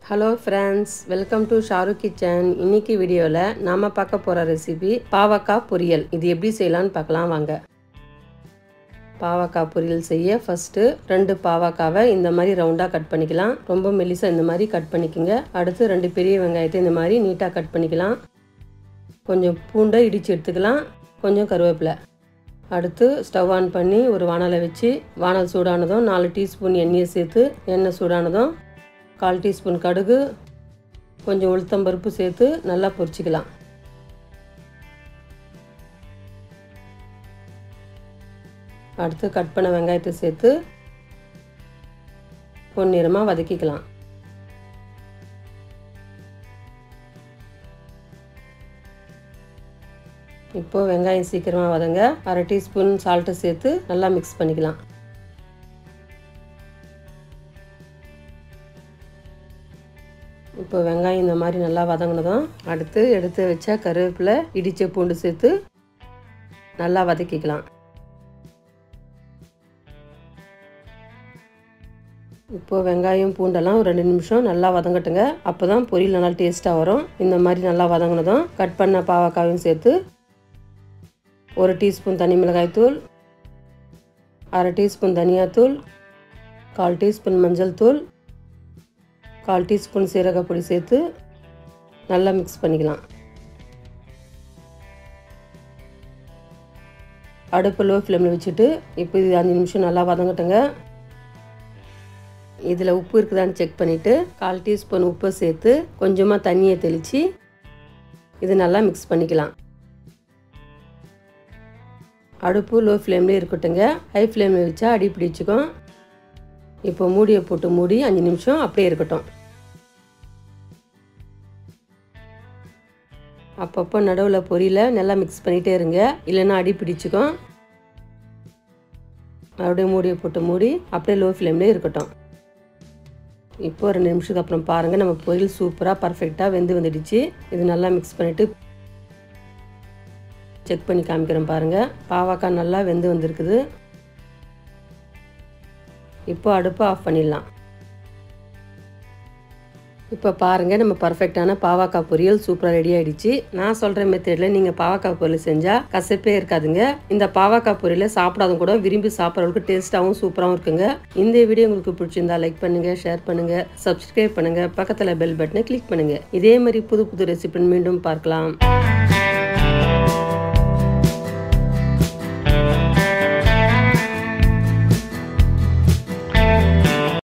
hello friends welcome to Shahrukh kitchen இன்னைக்கு வீடியோவில் நாம் பார்க்க போகிற ரெசிபி பாவக்காய் பொரியல் இது எப்படி செய்யலாம்னு பார்க்கலாம் வாங்க பாவக்காய் பொரியல் செய்ய ஃபஸ்ட்டு ரெண்டு பாவக்காவை இந்த மாதிரி ரவுண்டாக கட் பண்ணிக்கலாம் ரொம்ப மெலிசாக இந்த மாதிரி கட் பண்ணிக்கோங்க அடுத்து ரெண்டு பெரிய வெங்காயத்தை இந்த மாதிரி நீட்டாக கட் பண்ணிக்கலாம் கொஞ்சம் பூண்டை இடித்து எடுத்துக்கலாம் கொஞ்சம் கருவேப்பிலை அடுத்து ஸ்டவ் ஆன் பண்ணி ஒரு வானலை வச்சு வானல் சூடானதும் நாலு டீஸ்பூன் எண்ணெயை சேர்த்து எண்ணெய் சூடானதும் கால் டீஸ்பூன் கடுகு கொஞ்சம் உளுத்தம்பருப்பு சேர்த்து நல்லா பொரிச்சிக்கலாம் அடுத்து கட் பண்ண வெங்காயத்தை சேர்த்து பொன்னிறமாக வதக்கிக்கலாம் இப்போ வெங்காயம் சீக்கிரமாக வதங்க அரை டீஸ்பூன் சால்ட்டை சேர்த்து நல்லா மிக்ஸ் பண்ணிக்கலாம் இப்போ வெங்காயம் இந்த மாதிரி நல்லா வதங்கினதும் அடுத்து எடுத்து வச்ச கருவேப்பிலை இடித்த பூண்டு சேர்த்து நல்லா வதக்கிக்கலாம் இப்போது வெங்காயம் பூண்டெல்லாம் ஒரு ரெண்டு நிமிஷம் நல்லா வதங்கட்டுங்க அப்போ தான் பொரியல் நல்லா டேஸ்ட்டாக வரும் இந்த மாதிரி நல்லா வதங்கினதும் கட் பண்ண பாவக்காயும் சேர்த்து ஒரு டீஸ்பூன் தனி மிளகாய்த்தூள் அரை டீஸ்பூன் தனியாத்தூள் கால் டீஸ்பூன் மஞ்சள் தூள் கால் டீஸ்பூன் சீரகப்பொடி சேர்த்து நல்லா மிக்ஸ் பண்ணிக்கலாம் அடுப்பு லோ ஃப்ளேமில் வச்சுட்டு இப்போ இது அஞ்சு நிமிஷம் நல்லா வதங்கட்டுங்க இதில் உப்பு இருக்குதான்னு செக் பண்ணிவிட்டு கால் டீஸ்பூன் உப்பை சேர்த்து கொஞ்சமாக தண்ணியை தெளித்து இது நல்லா மிக்ஸ் பண்ணிக்கலாம் அடுப்பு லோ ஃப்ளேம்லேயே இருக்கட்டுங்க ஹை ஃப்ளேமில் வச்சா அடி பிடிச்சிக்கும் இப்போ மூடியை போட்டு மூடி அஞ்சு நிமிஷம் அப்படியே இருக்கட்டும் அப்பப்போ நடுவில் பொரியல நல்லா மிக்ஸ் பண்ணிகிட்டே இருங்க இல்லைன்னா அடி பிடிச்சிக்கும் அப்படியே மூடியை போட்டு மூடி அப்படியே லோ ஃப்ளேம்லேயே இருக்கட்டும் இப்போ ரெண்டு நிமிஷத்துக்கு அப்புறம் பாருங்கள் நம்ம பொரியல் சூப்பராக பர்ஃபெக்டாக வெந்து வந்துடுச்சு இது நல்லா மிக்ஸ் பண்ணிவிட்டு செக் பண்ணி காமிக்கிறேன் பாருங்கள் பாவாக்காய் நல்லா வெந்து வந்திருக்குது இப்போ அடுப்பை ஆஃப் பண்ணிடலாம் இப்போ பாருங்கள் நம்ம பர்ஃபெக்டான பாவாக்காய் பொரியல் சூப்பராக ரெடி ஆகிடுச்சு நான் சொல்கிற மெத்தடில் நீங்கள் பாவாக்காய் பொரியல் செஞ்சால் கசப்பே இருக்காதுங்க இந்த பாவாக்காய் பொரியலை சாப்பிடாதும் கூட விரும்பி சாப்பிட்றவங்களுக்கு டேஸ்ட்டாகவும் சூப்பராகவும் இருக்குங்க இந்த வீடியோ உங்களுக்கு பிடிச்சிருந்தா லைக் பண்ணுங்கள் ஷேர் பண்ணுங்கள் சப்ஸ்கிரைப் பண்ணுங்கள் பக்கத்தில் பெல் பட்டனை கிளிக் பண்ணுங்கள் இதே மாதிரி புது புது ரெசிபி மீண்டும் பார்க்கலாம்